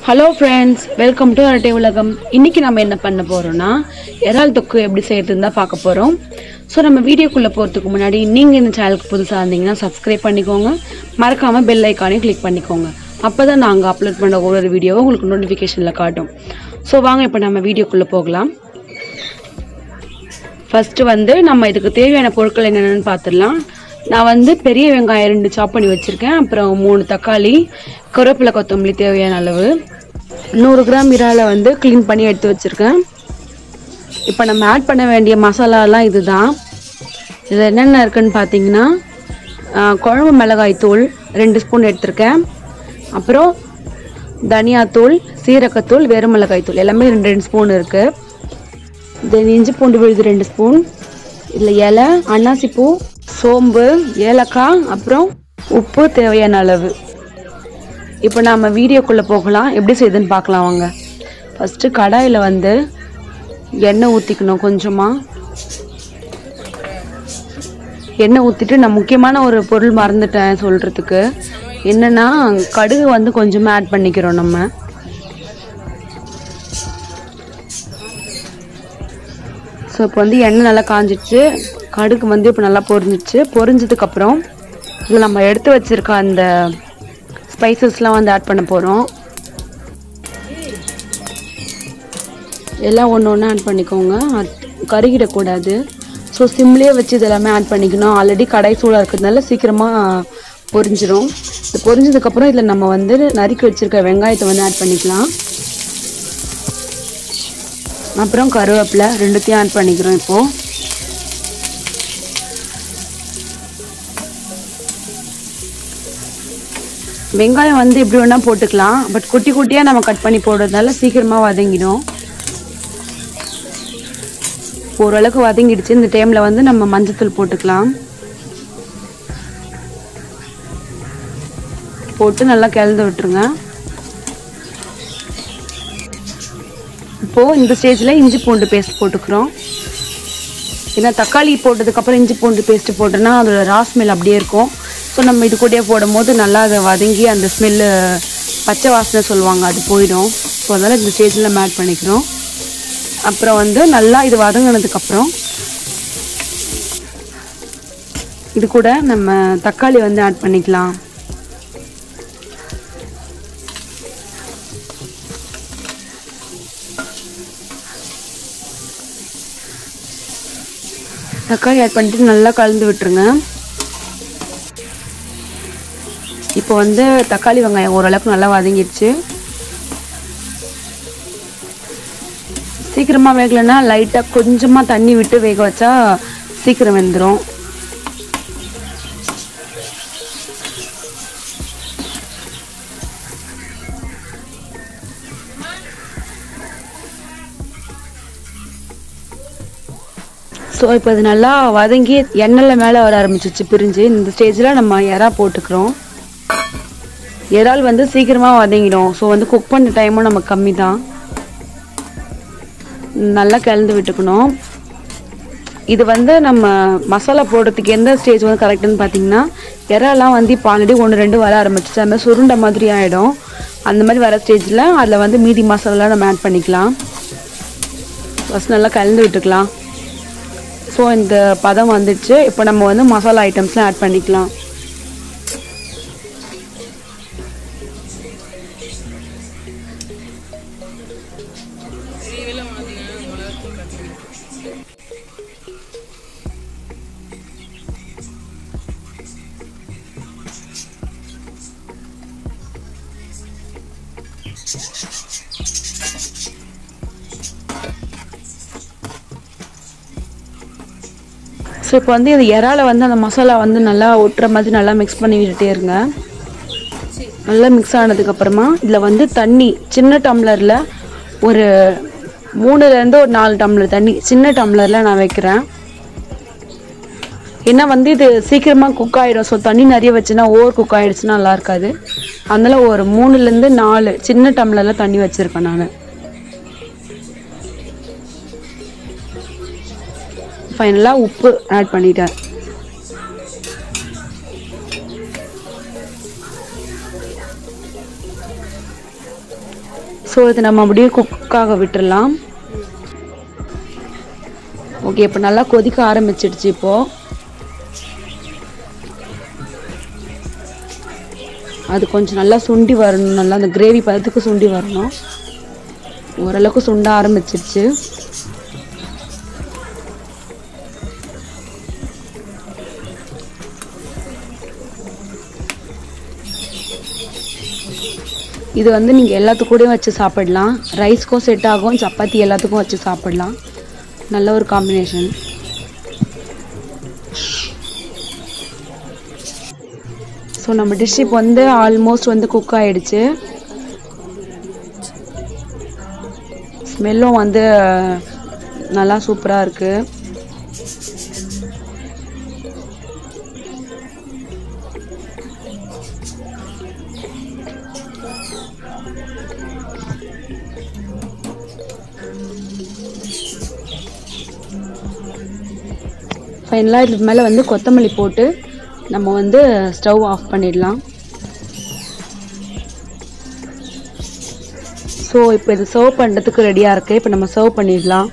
hello friends welcome to அரட்டை உலகம் இன்னைக்கு நம்ம என்ன பண்ண போறோம்னா இறால் தொக்கு எப்படி செய்யறதுன்னு தான் பார்க்க போறோம் ஸோ நம்ம வீடியோக்குள்ள போறதுக்கு முன்னாடி நீங்க இந்த சேனலுக்கு புதுசாக இருந்தீங்கன்னா சப்ஸ்கிரைப் பண்ணிக்கோங்க மறக்காம பெல் ஐக்கானையும் கிளிக் பண்ணிக்கோங்க அப்பதான் நாங்க அப்லோட் பண்ண ஒவ்வொரு வீடியோவும் உங்களுக்கு நோட்டிஃபிகேஷன்ல காட்டும் ஸோ வாங்க இப்போ நம்ம வீடியோக்குள்ள போகலாம் ஃபர்ஸ்ட் வந்து நம்ம இதுக்கு தேவையான பொருட்கள் என்னென்னு பார்த்துடலாம் நான் வந்து பெரிய வெங்காயம் ரெண்டு சாப் பண்ணி வச்சுருக்கேன் அப்புறம் மூணு தக்காளி கருவேப்பிலை கொத்தமல்லி தேவையான அளவு நூறு கிராம் இறாலை வந்து க்ளீன் பண்ணி எடுத்து வச்சுருக்கேன் இப்போ நம்ம ஆட் பண்ண வேண்டிய மசாலாலாம் இதுதான் இது என்னென்ன இருக்குன்னு பார்த்தீங்கன்னா ஆ, குழம்பு மிளகாய் தூள் ரெண்டு ஸ்பூன் எடுத்திருக்கேன் அப்புறம் தனியாத்தூள் சீரகத்தூள் வெறும் மிளகாய் தூள் எல்லாமே ரெண்டு ரெண்டு ஸ்பூன் இருக்குது தென் இஞ்சி பூண்டு விழுது ரெண்டு ஸ்பூன் இதில் இலை அன்னாசிப்பூ சோம்பு ஏலக்காய் அப்புறம் உப்பு தேவையான அளவு இப்போ நாம வீடியோக்குள்ளே போகலாம் எப்படி செய்யுதுன்னு பார்க்கலாம் வாங்க ஃபஸ்ட்டு கடாயில் வந்து எண்ணெய் ஊற்றிக்கணும் கொஞ்சமாக எண்ணெய் ஊற்றிட்டு நான் முக்கியமான ஒரு பொருள் மறந்துட்டேன் சொல்கிறதுக்கு என்னன்னா கடுகு வந்து கொஞ்சமாக ஆட் பண்ணிக்கிறோம் நம்ம ஸோ இப்போ வந்து எண்ணெய் நல்லா காஞ்சிடுச்சு கடுகு வந்து இப்போ நல்லா பொரிஞ்சிடுச்சு பொரிஞ்சதுக்கப்புறம் இதில் நம்ம எடுத்து வச்சிருக்க அந்த ஸ்பைசஸ்லாம் வந்து ஆட் பண்ண போகிறோம் எல்லாம் ஒன்று ஒன்று ஆட் பண்ணிக்கோங்க அட்- கருகிடக்கூடாது ஸோ சிம்லேயே வச்சு இது எல்லாமே ஆட் பண்ணிக்கணும் ஆல்ரெடி கடை சூடாக இருக்கிறதுனால சீக்கிரமாக பொரிஞ்சிரும் இது பொரிஞ்சதுக்கப்புறம் இதில் நம்ம வந்து நறுக்கி வச்சிருக்க வெங்காயத்தை வந்து ஆட் பண்ணிக்கலாம் அப்புறம் கருவேப்பிலை ரெண்டுத்தையும் ஆட் பண்ணிக்கிறோம் இப்போ வெங்காயம் வந்து எப்படி வேணா போட்டுக்கலாம் பட் குட்டி குட்டியா நம்ம கட் பண்ணி போடுறதுனால சீக்கிரமா வதங்கிடும் ஓரளவுக்கு வதங்கிடுச்சு இந்த டைம்ல வந்து நம்ம மஞ்சத்தூள் போட்டுக்கலாம் போட்டு நல்லா கிளந்து விட்டுருங்க இப்போ இந்த ஸ்டேஜில் இஞ்சி பூண்டு பேஸ்ட் போட்டுக்கிறோம் ஏன்னா தக்காளி போட்டதுக்கப்புறம் இஞ்சி பூண்டு பேஸ்ட் போட்டோன்னா அதோட ரா ஸ்மெல் அப்படியே இருக்கும் ஸோ நம்ம இது கூடயே போடும்போது நல்லா அதை வதங்கி அந்த ஸ்மெல்லு பச்சை வாசனை சொல்லுவாங்க அது போயிடும் ஸோ அதனால் இந்த ஸ்டேஜில் நம்ம ஆட் பண்ணிக்கிறோம் அப்புறம் வந்து நல்லா இது வதங்கினதுக்கப்புறம் இது கூட நம்ம தக்காளி வந்து ஆட் பண்ணிக்கலாம் தக்காளி ஆட் பண்ணிட்டு நல்லா கலந்து விட்டுருங்க இப்போ வந்து தக்காளி வெங்காயம் ஓரளவுக்கு நல்லா வதங்கிடுச்சு சீக்கிரமா வேகலைன்னா லைட்டாக கொஞ்சமா தண்ணி விட்டு வேக வச்சா சீக்கிரம் வெந்துடும் ஸோ இப்போ இது நல்லா வதங்கி எண்ணெயில் மேலே வர ஆரம்பிச்சிச்சு பிரிஞ்சு இந்த ஸ்டேஜில் நம்ம இறா போட்டுக்கிறோம் இறால் வந்து சீக்கிரமாக வதங்கிடும் ஸோ வந்து குக் பண்ண டைமும் நமக்கு கம்மி தான் நல்லா கலந்து விட்டுக்கணும் இது வந்து நம்ம மசாலா போடுறதுக்கு எந்த ஸ்டேஜ் வந்து கரெக்டுன்னு பார்த்தீங்கன்னா இறாலாம் வந்து இப்போ ஆல்ரெடி ஒன்று ரெண்டு வர ஆரம்பிச்சிச்சு அது மாதிரி சுருண்ட மாதிரி ஆகிடும் அந்த மாதிரி வர ஸ்டேஜில் அதில் வந்து மீதி மசாலாலாம் நம்ம ஆட் பண்ணிக்கலாம் ஃபஸ்ட் நல்லா கலந்து விட்டுக்கலாம் ஸோ இந்த பதம் வந்துடுச்சு இப்போ நம்ம வந்து மசாலா ஐட்டம்ஸ்லாம் ஆட் பண்ணிக்கலாம் ஸோ இப்போ வந்து இது இறால வந்து அந்த மசாலா வந்து நல்லா ஒட்டுற மாதிரி நல்லா மிக்ஸ் பண்ணி விட்டுட்டே இருங்க நல்லா மிக்ஸ் ஆனதுக்கப்புறமா இதில் வந்து தண்ணி சின்ன டம்ளரில் ஒரு மூணுலேருந்து ஒரு நாலு டம்ளர் தண்ணி சின்ன டம்ளரில் நான் வைக்கிறேன் ஏன்னா வந்து இது சீக்கிரமாக குக் ஆகிடும் ஸோ தண்ணி நிறைய வச்சுன்னா ஓவர் குக் ஆகிடுச்சுன்னா நல்லா இருக்காது அதனால ஒரு மூணுலேருந்து நாலு சின்ன டம்ளரில் தண்ணி வச்சுருக்கேன் நான் ஃபைனலாக உப்பு ஆட் பண்ணிட்டேன் ஸோ இது நம்ம அப்படியே குக்காக விட்டுறலாம் ஓகே இப்போ நல்லா கொதிக்க ஆரம்பிச்சிடுச்சு இப்போது அது கொஞ்சம் நல்லா சுண்டி வரணும் நல்லா அந்த கிரேவி பதத்துக்கு சுண்டி வரணும் ஓரளவுக்கு சுண்ட ஆரம்பிச்சிருச்சு இது வந்து நீங்கள் எல்லாத்துக்கூடயும் வச்சு சாப்பிடலாம் ரைஸ்க்கும் செட் ஆகும் சப்பாத்தி எல்லாத்துக்கும் வச்சு சாப்பிடலாம் நல்ல ஒரு காம்பினேஷன் ஸோ நம்ம டிஷ் இப்போ வந்து ஆல்மோஸ்ட் வந்து குக் ஆயிடுச்சு ஸ்மெல்லும் வந்து நல்லா சூப்பராக இருக்குது ஃபைனலாக இது மேலே வந்து கொத்தமல்லி போட்டு நம்ம வந்து ஸ்டவ் ஆஃப் பண்ணிடலாம் ஸோ இப்போ இது சர்வ் பண்ணுறதுக்கு ரெடியாக இருக்குது இப்போ நம்ம சர்வ் பண்ணிடலாம்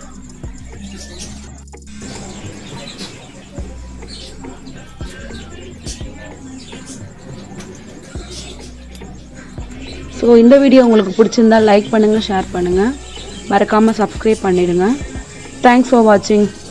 ஸோ இந்த வீடியோ உங்களுக்கு பிடிச்சிருந்தா லைக் பண்ணுங்கள் ஷேர் பண்ணுங்கள் மறக்காமல் சப்ஸ்கிரைப் பண்ணிடுங்க தேங்க்ஸ் ஃபார் வாட்சிங்